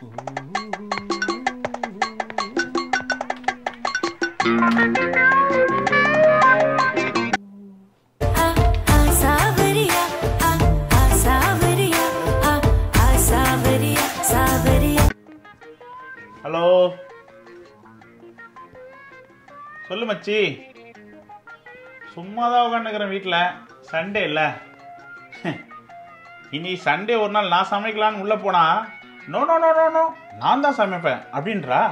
सावरिया आ आ सावरिया आ आ सावरिया सावरिया ஹலோ சொல்லு மச்சி சும்மா தான் உட்காந்துக்கிறேன் வீட்டில் சண்டே இல்லை இனி சண்டே ஒரு நாள் நான் சமைக்கலான்னு உள்ளே போனா no no no no no நான் தான் சமைப்பேன் அப்படின்றா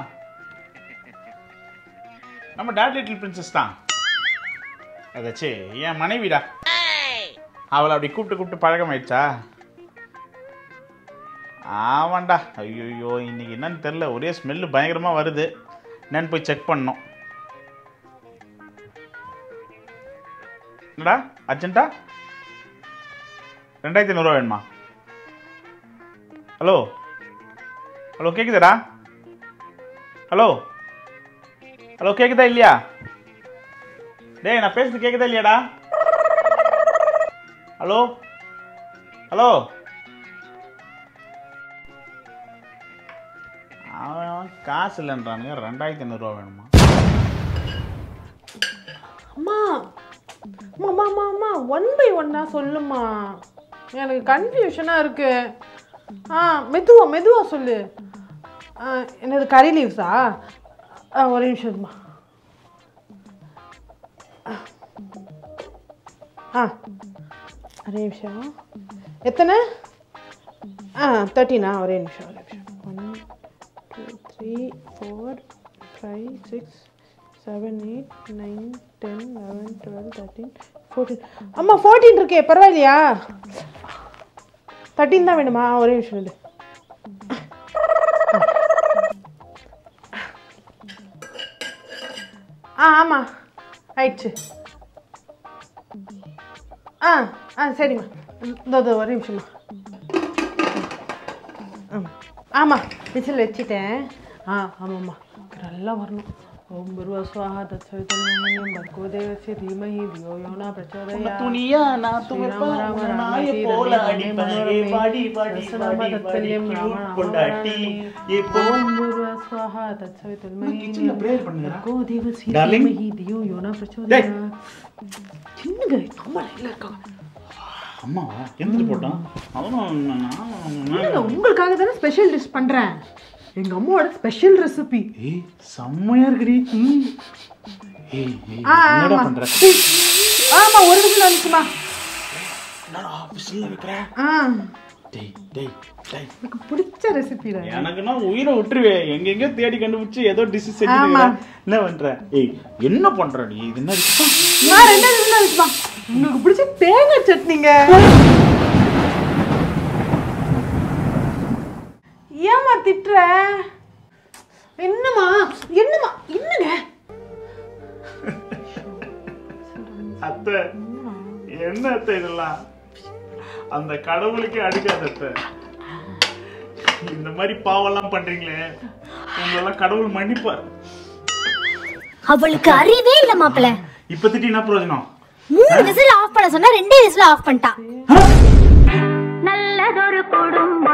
நம்ம டேட் லிட்டில் பிரின்சஸ் தான் அதாச்சு என் மனைவிடா அவளை அப்படி கூப்பிட்டு கூப்பிட்டு பழக்கமாயிடுச்சா ஆமாண்டா ஐயோ இன்னைக்கு என்னன்னு தெரில ஒரே ஸ்மெல்லு பயங்கரமாக வருது என்னன்னு போய் செக் பண்ணோம் என்னடா அர்ஜென்ட்டா ரெண்டாயிரத்தி ஐநூறுரூவா வேணுமா ஹலோ ஹலோ கேக்குதாடா ஹலோ ஹலோ கேக்குதா இல்லையா டேய் நான் பேசுறது கேக்குதா இல்லையாடா ஹலோ ஹலோ அவன் காசு இல்லைன்றானுங்க ரெண்டாயிரத்தி ஐநூறுரூவா வேணுமா அம்மா அம்மா அம்மா அம்மா ஒன் பை ஒன்னா சொல்லுமா எனக்கு கன்ஃபியூஷனாக இருக்கு ஆ மெதுவா மெதுவா சொல்லு ஆ, என்னது கறி லீவ்ஸா ஆ ஒரே நிமிஷம் இருமா ஆ ஒரே நிமிஷம் எத்தனை ஆ தேர்ட்டினா ஒரே நிமிஷம் ஒரே நிமிஷம் one two three four five six seven eight nine ten eleven twelve thirteen fourteen அம்மா ஃபோர்டீன் இருக்கே பரவாயில்லையா தேர்ட்டீன் தான் வேணுமா ஒரே நிமிஷம் இது ஆ ஆமாம் ஆயிடுச்சு ஆ ஆ சரிம்மா இதோ இதோ ஒரே நிமிஷம்மா ம். ஆமாம் விசில் வச்சுட்டேன் ஆ ஆமாம்மா நல்லா வரணும் ஓம் குருவ சுவாஹா தத்சவிதம் பர்கோ தேவஸ்ய தீமஹி தியோ யோனா பிரச்சோதயா துணியா நான் ஸ்ரீராம ராம துவைப்பேன் ராம நாயை தீர போல தேவனே அடிப்பேன் ஏ மனோரமே. பாடி பாடி சஹஸ்ரநாம பாடி பாடி தத்பல்யம் ராம cute ராம பொண்டாட்டி ராமே. ஏ போ ஓம் குருவ சுவாஹா தத்சவிதம் கிச்சன்ல prayer பண்ணுங்கடா. பர்கோ தேவஸ்ய Darling. தீமஹி தியோ யோனா பிரச்சோதயா சின்னங்க அம்மா இல்லை இருக்காங்க அம்மாவா எந்திரிட்டு போட்டான் அவனும் இல்லைங்க, உங்களுக்காக தானே ஸ்பெஷல் டிஷ் பண்றேன் எங்க அம்மாவோட ஸ்பெஷல் ரெசிபி ஏய் செம்மையா இருக்குடி ஏய் ஏய், ஆ, என்னடா ஆமா. பண்ற ஆமா ஒரு நிமிஷம் வந்துச்சுமா என்னடா ஆபீஸ்ல வைக்கிற ஆ டேய் டேய் டேய் எனக்கு பிடிச்ச ரெசிபி தான் எனக்குன்னா உயிரை விட்டுருவே எங்கெங்க தேடி கண்டுபிடிச்சு ஏதோ டிஷ் செஞ்சு ஆமா. என்ன பண்ற ஏய் என்ன பண்ற நீ இது என்ன dish? நான் ரெண்டாவது நிமிஷம் வந்துச்சுமா உங்களுக்கு பிடிச்ச தேங்காய் சட்னிங்க ஏமா திட்டுற என்னம்மா என்னம்மா என்னங்க அத்தை என்ன அத்தை இதெல்லாம் அந்த கடவுளுக்கே அடிக்காத அத்தை இந்த மாதிரி பாவம்லாம் பண்றீங்களே உங்களெல்லாம் கடவுள் மன்னிப்பார் அவளுக்கு அறிவே இல்ல மாப்பிள இப்ப திட்டி என்ன பிரயோஜனம் மூணு விசில் ஆஃப் பண்ண சொன்னா ரெண்டே விசில் ஆஃப் பண்ணிட்டா நல்லதொரு குடும்பம்